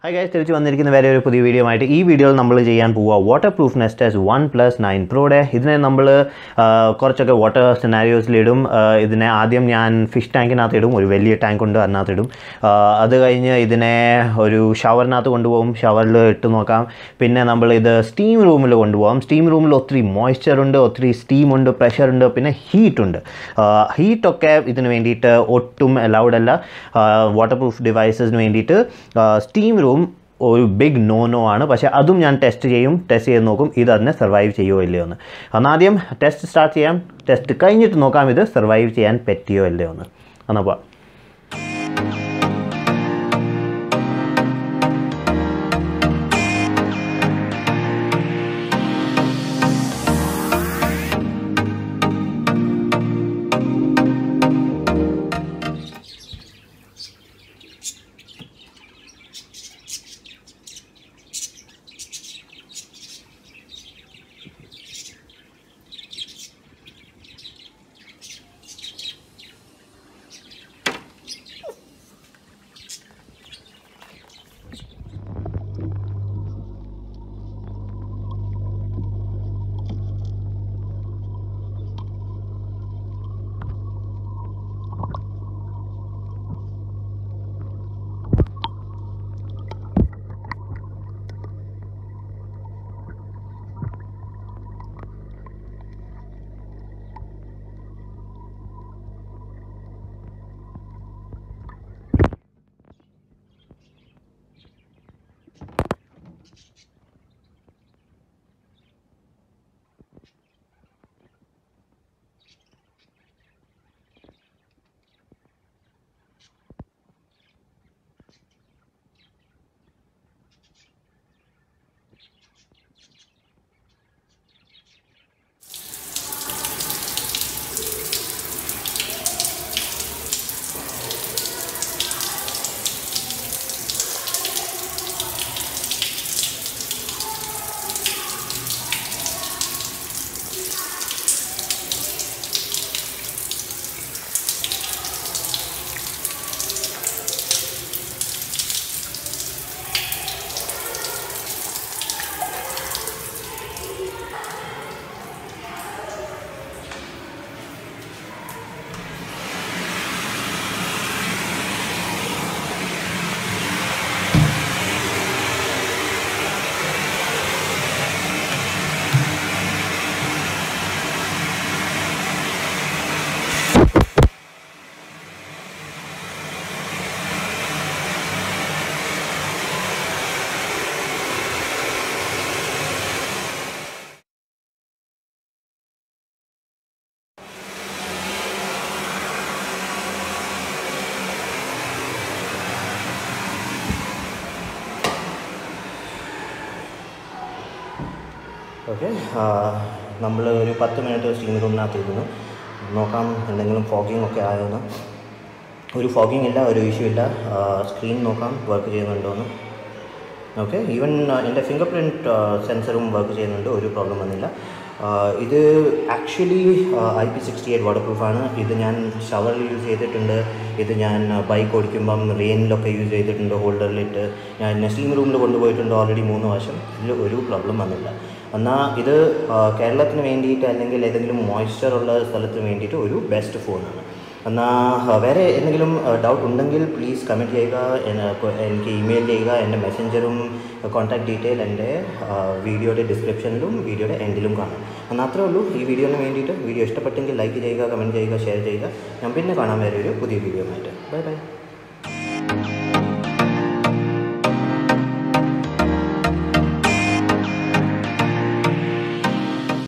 hi guys തിരിച്ച് വന്നിരിക്കുന്ന വേറെ ഒരു പുതിയ വീഡിയോ ആയിട്ട് ഈ വീഡിയോയിൽ നമ്മൾ ചെയ്യാൻ പോവുക വാട്ടർ പ്രൂഫ് നെസ്റ്റേഴ്സ് വൺ പ്ലസ് നയൻ പ്രോയുടെ ഇതിനെ നമ്മൾ കുറച്ചൊക്കെ വാട്ടർ സിനാരിയോസിലിടും ഇതിനെ ആദ്യം ഞാൻ ഫിഷ് ടാങ്കിനകത്ത് ഇടും ഒരു വലിയ ടാങ്ക് കൊണ്ട് അതിനകത്ത് ഇടും ആ, അത് കഴിഞ്ഞ് ഇതിനെ ഒരു ഷവറിനകത്ത് കൊണ്ടുപോകും ഷവറിൽ ഇട്ട് നോക്കാം പിന്നെ നമ്മൾ ഇത് സ്റ്റീം റൂമിൽ കൊണ്ടുപോകാം സ്റ്റീം റൂമിൽ ഒത്തിരി മോയ്സ്ചർ ഉണ്ട് ഒത്തിരി സ്റ്റീം ഉണ്ട് പ്രഷർ ഉണ്ട് പിന്നെ ഹീറ്റ് ഉണ്ട് ഹീറ്റൊക്കെ ഇതിന് വേണ്ടിയിട്ട് ഒട്ടും അലൗഡ് അല്ല വാട്ടർ പ്രൂഫ് ഡിവൈസസിന് വേണ്ടിയിട്ട് സ്റ്റീം റൂം ഒരു ബിഗ് നോ നോ ആണ് പക്ഷേ അതും ഞാൻ ടെസ്റ്റ് ചെയ്യും ടെസ്റ്റ് ചെയ്ത് നോക്കും ഇത് അതിനെ സർവൈവ് ചെയ്യുമോ ഇല്ലയോ എന്ന് അന്നാദ്യം ടെസ്റ്റ് സ്റ്റാർട്ട് ചെയ്യാം ടെസ്റ്റ് കഴിഞ്ഞിട്ട് നോക്കാം ഇത് സർവൈവ് ചെയ്യാൻ പറ്റിയോ ഇല്ലയോ എന്ന് എന്നാൽ പോവാം ഓക്കെ നമ്മൾ ഒരു പത്ത് മിനിറ്റ് സ്റ്റീം റൂമിനകത്ത് ഇരുന്നു നോക്കാം എന്തെങ്കിലും ഫോഗിങ് ഒക്കെ ആയോന്ന് ഒരു ഫോഗിങ് ഇല്ല ഒരു ഇഷ്യൂ ഇല്ല സ്ക്രീൻ നോക്കാം വർക്ക് ചെയ്യുന്നുണ്ടോ എന്ന് ഓക്കെ ഈവൻ എൻ്റെ ഫിംഗർ പ്രിൻറ്റ് സെൻസറും വർക്ക് ചെയ്യുന്നുണ്ട് ഒരു പ്രോബ്ലം വന്നില്ല ആഹ് ഇത് actually I P sixty eight water പ്രൂഫാണ് ഇത് ഞാൻ ഷവറിൽ യൂസ് ചെയ്തിട്ടുണ്ട് ഇത് ഞാൻ ബൈക്ക് ഓടിക്കുമ്പം റെയിനിലൊക്കെ യൂസ് ചെയ്തിട്ടുണ്ട് ഹോൾഡറിലിട്ട് ഞാൻ സ്റ്റീം റൂമിൽ കൊണ്ടുപോയിട്ടുണ്ട് ഓൾറെഡി മൂന്ന് വർഷം ഇതിൽ ഒരു പ്രോബ്ലം വന്നില്ല എന്നാൽ ഇത് ആഹ് കേരളത്തിന് വേണ്ടിയിട്ട് അല്ലെങ്കിൽ ഏതെങ്കിലും മോയ്സ്ചർ ഉള്ള സ്ഥലത്തിന് വേണ്ടിയിട്ട് ഒരു ബെസ്റ്റ് ഫോണാണ് എന്നാൽ വേറെ എന്തെങ്കിലും ഡൗട്ട് ഉണ്ടെങ്കിൽ പ്ലീസ് കമൻറ്റ് ചെയ്യുക എന്നെ- കൊ- എനിക്ക് ഇമെയിൽ ചെയ്യുക എൻ്റെ മെസ്സഞ്ചറും കോൺടാക്ട് ഡീറ്റെയിൽ എൻ്റെ വീഡിയോയുടെ ഡിസ്ക്രിപ്ഷനിലും വീഡിയോയുടെ എൻഡിലും കാണാം എന്നാൽ അത്രേ ഉള്ളൂ ഈ വീഡിയോന് വേണ്ടിയിട്ട് വീഡിയോ ഇഷ്ടപ്പെട്ടെങ്കിൽ ലൈക്ക് ചെയ്യുക കമൻറ്റ് ചെയ്യുക ഷെയർ ചെയ്യുക ഞാൻ പിന്നെ കാണാൻ വേറെ ഒരു പുതിയ വീഡിയോ ആയിട്ട് ബൈ ബൈ